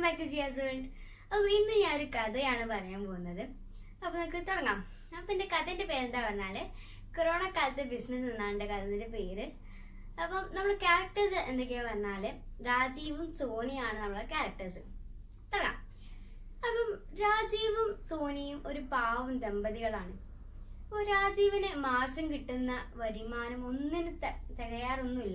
Back to Ciaz world അപ്പോൾ ഇന്ന് ഞാൻ ഒരു കഥയാണ് പറയാൻ പോകുന്നത് അപ്പോൾ നമുക്ക് തുടങ്ങാം അപ്പോൾ എൻ്റെ കഥൻ്റെ പേരെന്താ പറഞ്ഞാല് കൊറോണ കാലത്തെ ബിസിനസ് എന്നാണ് എൻ്റെ കഥയുടെ പേര് അപ്പം നമ്മൾ ക്യാരക്ടേഴ്സ് എന്തൊക്കെയാ പറഞ്ഞാല് രാജീവും സോനിയാണ് നമ്മളെ ക്യാരക്ടേഴ്സ് തുടങ്ങാം അപ്പം രാജീവും സോനിയും ഒരു പാവം ദമ്പതികളാണ് അപ്പോൾ രാജീവിന് മാസം കിട്ടുന്ന വരുമാനം ഒന്നിനും ത- തികയാറൊന്നുമില്ല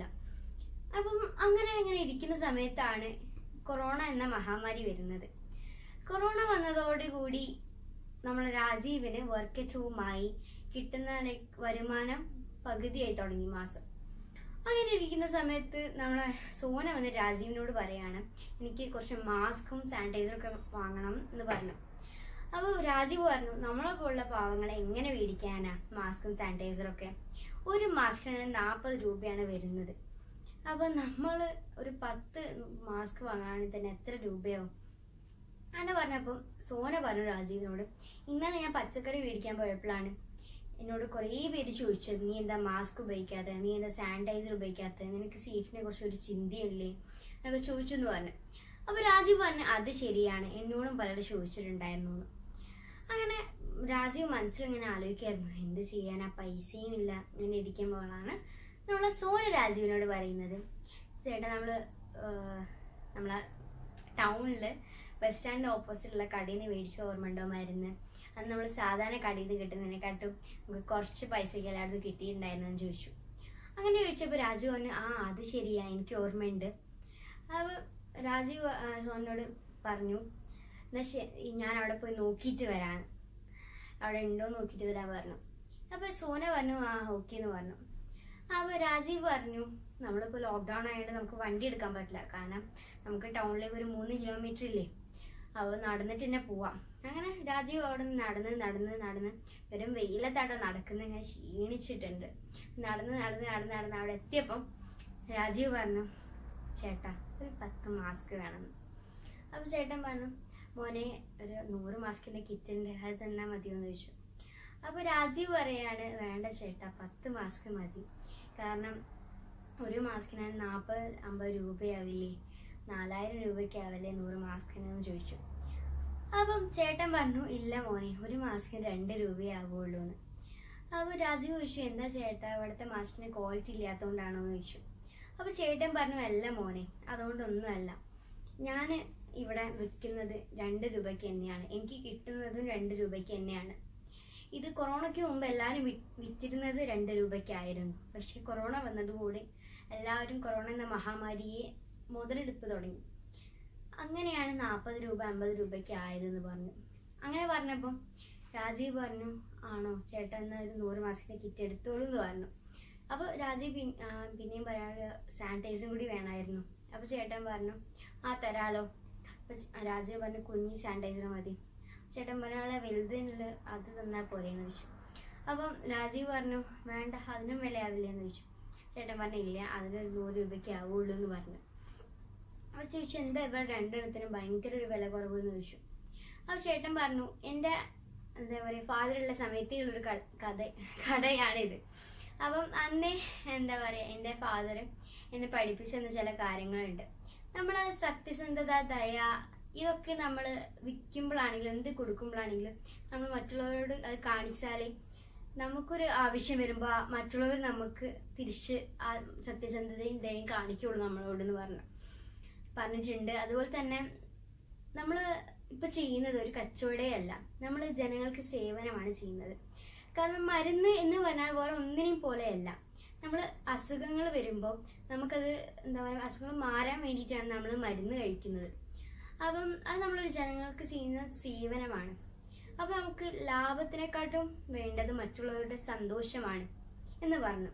അപ്പം അങ്ങനെ അങ്ങനെ ഇരിക്കുന്ന സമയത്താണ് കൊറോണ എന്ന മഹാമാരി വരുന്നത് കൊറോണ വന്നതോടുകൂടി നമ്മൾ രാജീവിന് വർക്ക് അച്ചവുമായി കിട്ടുന്ന ലൈക്ക് വരുമാനം പകുതിയായി തുടങ്ങി മാസം അങ്ങനെ ഇരിക്കുന്ന സമയത്ത് നമ്മളെ സോന വന്ന് രാജീവിനോട് പറയാണ് എനിക്ക് കുറച്ച് മാസ്കും സാനിറ്റൈസറും ഒക്കെ വാങ്ങണം എന്ന് പറഞ്ഞു അപ്പോൾ രാജീവ് പറഞ്ഞു നമ്മളെ പോലുള്ള പാവങ്ങളെ എങ്ങനെ മേടിക്കാനാ മാസ്കും സാനിറ്റൈസറും ഒക്കെ ഒരു മാസ്കിന് നാൽപ്പത് രൂപയാണ് വരുന്നത് അപ്പോൾ നമ്മൾ ഒരു പത്ത് മാസ്ക് വാങ്ങുകയാണെങ്കിൽ തന്നെ എത്ര രൂപയാവും അങ്ങനെ പറഞ്ഞപ്പം സോന പറഞ്ഞു രാജീവിനോട് ഇന്നലെ ഞാൻ പച്ചക്കറി മേടിക്കാൻ പോയപ്പോഴാണ് എന്നോട് കുറേ പേര് ചോദിച്ചത് നീ എന്താ മാസ്ക് ഉപയോഗിക്കാതെ നീ എന്താ സാനിറ്റൈസർ ഉപയോഗിക്കാത്ത നിനക്ക് സേഫിനെ കുറിച്ച് ഒരു ചിന്തയില്ലേ എന്നൊക്കെ ചോദിച്ചു എന്ന് പറഞ്ഞു അപ്പോൾ രാജീവ് പറഞ്ഞു അത് ശരിയാണ് എന്നോടും പലരും ചോദിച്ചിട്ടുണ്ടായിരുന്നു എന്ന്. അങ്ങനെ രാജീവ് മനസ്സിൽ ഇങ്ങനെ ആലോചിക്കായിരുന്നു എന്ത് ചെയ്യാനാ പൈസയും ഇല്ല ഇങ്ങനെ ഇരിക്കുമ്പോഴാണ് നമ്മളെ സോന രാജീവിനോട് പറയുന്നത് ചേട്ടാ നമ്മള് ഏഹ്, നമ്മളെ ടൗണിൽ ബസ് സ്റ്റാൻഡിന്റെ ഓപ്പോസിറ്റുള്ള കടയിൽ നിന്ന് മേടിച്ച ഓർമ്മ ഉണ്ടോ മരുന്ന് അന്ന് നമ്മൾ സാധാരണ കടയിൽ നിന്ന് കിട്ടുന്നതിനെക്കാട്ടും നമുക്ക് കുറച്ച് പൈസയ്ക്ക് എല്ലായിടത്തും കിട്ടിയിട്ടുണ്ടായിരുന്നു എന്ന് ചോദിച്ചു അങ്ങനെ ചോദിച്ചപ്പോൾ രാജു പറഞ്ഞു ആ അത് ശരിയാ എനിക്ക് ഓർമ്മയുണ്ട് അപ്പോൾ രാജീവ് ആ, സോനോട് പറഞ്ഞു എന്നാ ശരി ഞാൻ അവിടെ പോയി നോക്കിയിട്ട് വരാൻ അവിടെ ഉണ്ടോ നോക്കിയിട്ട് വരാൻ പറഞ്ഞു അപ്പോൾ സോന പറഞ്ഞു ആ ഓക്കെ എന്ന് പറഞ്ഞു അപ്പോൾ രാജീവ് പറഞ്ഞു നമ്മളിപ്പോൾ ലോക്ക്ഡൗൺ ആയതുകൊണ്ട് നമുക്ക് വണ്ടി എടുക്കാൻ പറ്റില്ല കാരണം നമുക്ക് ടൗണിലേക്ക് ഒരു മൂന്ന് കിലോമീറ്റർ ഇല്ലേ അപ്പോൾ നടന്നിട്ട് തന്നെ പോവാം അങ്ങനെ രാജീവ് അവിടെ നിന്ന് നടന്ന് നടന്ന് നടന്ന് വെറും വെയിലത്താട്ടോ നടക്കുന്ന ഇങ്ങനെ ക്ഷീണിച്ചിട്ടുണ്ട് നടന്ന് നടന്ന് നടന്ന് നടന്ന് അവിടെ എത്തിയപ്പം രാജീവ് പറഞ്ഞു ചേട്ടാ ഒരു പത്ത് മാസ്ക് വേണം അപ്പോൾ ചേട്ടൻ പറഞ്ഞു മോനെ ഒരു നൂറ് മാസ്കിൻ്റെ കിച്ചണിൻ്റെ അത് തന്നാൽ മതിയെന്ന് ചോദിച്ചു അപ്പോൾ രാജീവ് പറയാണ് വേണ്ട ചേട്ടാ പത്ത് മാസ്ക് മതി കാരണം ഒരു മാസ്കിന് നാൽപ്പത് അമ്പത് രൂപയാവില്ലേ നാലായിരം രൂപയ്ക്കാവില്ലേ നൂറ് മാസ്കിന് എന്ന് ചോദിച്ചു അപ്പം ചേട്ടൻ പറഞ്ഞു ഇല്ല മോനെ ഒരു മാസ്കിന് രണ്ട് രൂപയാവുള്ളൂ എന്ന് അപ്പോൾ രാജീവ് ചോദിച്ചു എന്താ ചേട്ടാ ഇവിടുത്തെ മാസ്കിന് ക്വാളിറ്റി ഇല്ലാത്തതുകൊണ്ടാണോ എന്ന് ചോദിച്ചു അപ്പോൾ ചേട്ടൻ പറഞ്ഞു അല്ല മോനെ അതുകൊണ്ടൊന്നുമല്ല ഞാൻ ഇവിടെ വിൽക്കുന്നത് രണ്ട് രൂപയ്ക്ക് തന്നെയാണ് എനിക്ക് കിട്ടുന്നതും രണ്ട് രൂപയ്ക്ക് തന്നെയാണ് ഇത് കൊറോണയ്ക്ക് മുമ്പ് എല്ലാവരും വി- വിറ്റിരുന്നത് രണ്ട് രൂപയ്ക്കായിരുന്നു പക്ഷെ കൊറോണ വന്നതുകൂടി എല്ലാവരും കൊറോണ എന്ന മഹാമാരിയെ മുതലെടുപ്പ് തുടങ്ങി അങ്ങനെയാണ് നാൽപ്പത് രൂപ അമ്പത് രൂപയ്ക്ക് ആയതെന്ന് പറഞ്ഞു അങ്ങനെ പറഞ്ഞപ്പം രാജീവ് പറഞ്ഞു ആണോ ചേട്ടാ എന്നാൽ ഒരു നൂറ് മാസത്തെ കിറ്റ് എടുത്തോളൂ എന്ന് പറഞ്ഞു അപ്പോൾ രാജീവ് പിൻ- ആ, പിന്നെയും പറയാൻ സാനിറ്റൈസറും കൂടി വേണമായിരുന്നു അപ്പോൾ ചേട്ടൻ പറഞ്ഞു ആ തരാലോ അപ്പോൾ രാജീവ് പറഞ്ഞു കുഞ്ഞി സാനിറ്റൈസർ മതി ചേട്ടൻ പറഞ്ഞാൽ വലുതിനുള്ള അത് തന്നാൽ പോരെയെന്ന് ചോദിച്ചു അപ്പം രാജീവ് പറഞ്ഞു വേണ്ട അതിനും വിലയാവില്ല എന്ന് ചോദിച്ചു ചേട്ടൻ പറഞ്ഞു ഇല്ല അതിനൊരു നൂറ് രൂപയ്ക്ക് ആവുള്ളൂ എന്ന് പറഞ്ഞു അപ്പോൾ ചോദിച്ചു എന്താ ഇവിടെ രണ്ടെണ്ണത്തിനും ഭയങ്കര ഒരു വില കുറവ് എന്ന് ചോദിച്ചു അപ്പോൾ ചേട്ടൻ പറഞ്ഞു എൻ്റെ എന്താ പറയുക ഫാദറുള്ള സമയത്തുള്ളൊരു ക- കഥ കഥയാണിത് അപ്പം അന്നേ എന്താ പറയുക എൻ്റെ ഫാദർ എന്നെ പഠിപ്പിച്ചെന്ന ചില കാര്യങ്ങളുണ്ട് നമ്മൾ സത്യസന്ധത ദയ ഇതൊക്കെ നമ്മൾ വിൽക്കുമ്പോഴാണെങ്കിലും എന്ത് കൊടുക്കുമ്പോഴാണെങ്കിലും നമ്മൾ മറ്റുള്ളവരോട് അത് കാണിച്ചാലേ നമുക്കൊരു ആവശ്യം വരുമ്പോൾ മറ്റുള്ളവർ നമുക്ക് തിരിച്ച് ആ സത്യസന്ധതയും ദയയും കാണിക്കുള്ളൂ നമ്മളോട് എന്ന് പറഞ്ഞു പറഞ്ഞിട്ടുണ്ട് അതുപോലെ തന്നെ നമ്മൾ ഇപ്പൊ ചെയ്യുന്നത് ഒരു കച്ചവടേ അല്ല നമ്മൾ ജനങ്ങൾക്ക് സേവനമാണ് ചെയ്യുന്നത് കാരണം മരുന്ന് എന്ന് പറഞ്ഞാൽ വേറെ ഒന്നിനെയും പോലെയല്ല നമ്മൾ അസുഖങ്ങൾ വരുമ്പോൾ നമുക്കത് എന്താ പറയുക അസുഖങ്ങൾ മാറാൻ വേണ്ടിയിട്ടാണ് നമ്മൾ മരുന്ന് കഴിക്കുന്നത് അപ്പം അത് നമ്മളൊരു ജനങ്ങൾക്ക് ചെയ്യുന്ന സേവനമാണ് അപ്പം നമുക്ക് ലാഭത്തിനെക്കാട്ടും വേണ്ടത് മറ്റുള്ളവരുടെ സന്തോഷമാണ് എന്ന് പറഞ്ഞു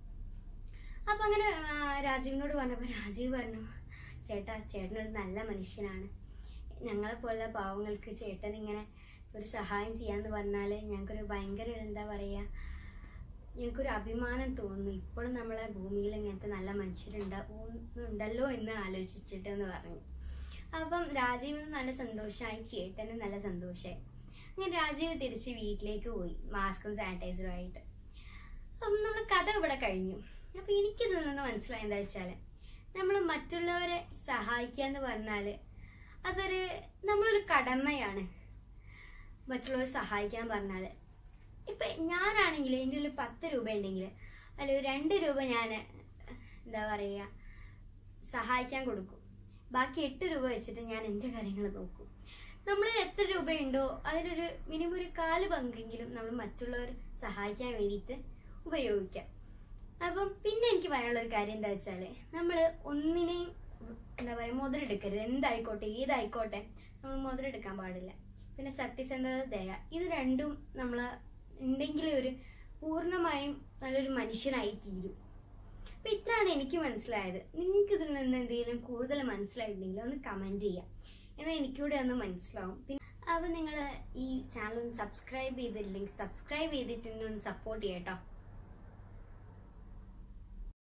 അപ്പം അങ്ങനെ ആ, രാജീവിനോട് പറഞ്ഞപ്പോൾ രാജീവ് പറഞ്ഞു ചേട്ടാ ചേട്ടനൊരു നല്ല മനുഷ്യനാണ് ഞങ്ങളെ പോലുള്ള പാവങ്ങൾക്ക് ചേട്ടൻ ഇങ്ങനെ ഒരു സഹായം ചെയ്യാന്ന് പറഞ്ഞാൽ ഞങ്ങൾക്കൊരു ഭയങ്കര ഒരു എന്താ പറയുക ഞങ്ങൾക്കൊരു അഭിമാനം തോന്നുന്നു ഇപ്പോഴും നമ്മളെ ഭൂമിയിൽ ഇങ്ങനത്തെ നല്ല മനുഷ്യരുണ്ടല്ലോ എന്ന് ആലോചിച്ചിട്ട് എന്ന് പറഞ്ഞു അപ്പം രാജീവിന് നല്ല സന്തോഷമായി ചേട്ടനും നല്ല സന്തോഷമായി അങ്ങനെ രാജീവ് തിരിച്ച് വീട്ടിലേക്ക് പോയി മാസ്കും സാനിറ്റൈസറും ആയിട്ട് അപ്പം നമ്മുടെ കഥ ഇവിടെ കഴിഞ്ഞു അപ്പം എനിക്കിതിൽ നിന്ന് മനസ്സിലായത് എന്താ വെച്ചാൽ നമ്മൾ മറ്റുള്ളവരെ സഹായിക്കുക എന്ന് പറഞ്ഞാൽ അതൊരു നമ്മളൊരു കടമയാണ് മറ്റുള്ളവരെ സഹായിക്കാൻ പറഞ്ഞാൽ ഇപ്പം ഞാനാണെങ്കിൽ എൻ്റെ ഒരു പത്ത് രൂപ ഉണ്ടെങ്കിൽ അതിൽ ഒരു രണ്ട് രൂപ ഞാൻ എന്താ പറയുക സഹായിക്കാൻ കൊടുക്കും ബാക്കി എട്ട് രൂപ വെച്ചിട്ട് ഞാൻ എൻ്റെ കാര്യങ്ങൾ നോക്കും നമ്മൾ എത്ര രൂപയുണ്ടോ അതിനൊരു മിനിമം ഒരു കാല് പങ്കെങ്കിലും നമ്മൾ മറ്റുള്ളവർ സഹായിക്കാൻ വേണ്ടിയിട്ട് ഉപയോഗിക്കാം അപ്പം പിന്നെ എനിക്ക് പറയാനുള്ള ഒരു കാര്യം എന്താ വെച്ചാൽ നമ്മൾ ഒന്നിനെയും എന്താ പറയുക മുതലെടുക്കരുത് എന്തായിക്കോട്ടെ ഏതായിക്കോട്ടെ നമ്മൾ മുതലെടുക്കാൻ പാടില്ല പിന്നെ സത്യസന്ധത ദയ ഇത് രണ്ടും നമ്മൾ ഉണ്ടെങ്കിൽ ഒരു പൂർണ്ണമായും നല്ലൊരു മനുഷ്യനായി തീരും അപ്പൊ ഇത്രയാണ് എനിക്ക് മനസ്സിലായത് നിങ്ങൾക്ക് ഇതിൽ നിന്ന് എന്തെങ്കിലും കൂടുതൽ മനസ്സിലായിട്ടുണ്ടെങ്കിൽ ഒന്ന് കമന്റ് ചെയ്യാം എന്നാൽ എനിക്കൂടെ ഒന്ന് മനസ്സിലാവും പിന്നെ അപ്പോൾ നിങ്ങൾ ഈ ചാനൽ ഒന്ന് സബ്സ്ക്രൈബ് ചെയ്തില്ലെങ്കിൽ സബ്സ്ക്രൈബ് ചെയ്തിട്ട് ഒന്ന് സപ്പോർട്ട് ചെയ്യാം കേട്ടോ